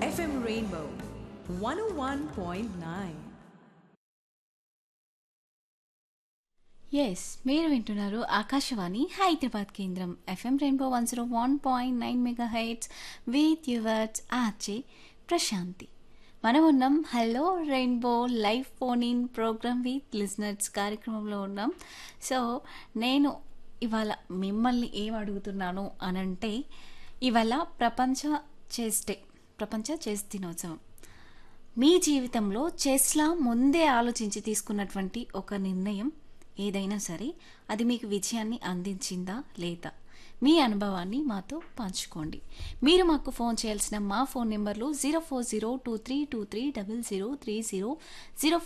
FM Rainbow 101.9. Yes మీరు వింటున్నారు ఆకాశవాణి హైదరాబాద్ కేంద్రం FM rainbow one zero one point nine mega heights with yours RJ Prashanti మనం ఉన్నాం hello rainbow live phone in program with listeners కార్యక్రమంలో ఉన్నాం so నేను ఇవాళ మిమ్మల్ని ఏం అడుగుతున్నాను అనంటే ఇవాళ ప్రపంచ చెస్ డే ప్రపంచ చెస్ దినోత్సవం మీ జీవితంలో చెస్లా ముందే ఆలోచించి తీసుకున్నటువంటి ఒక నిర్ణయం ఏదైనా సరే అది మీకు విజయాన్ని అందించిందా లేదా మీ అనుభవాన్ని మాతో పంచుకోండి మీరు మాకు ఫోన్ చేయాల్సిన మా ఫోన్ నెంబర్లు zero four zero two three two three double zero three zero zero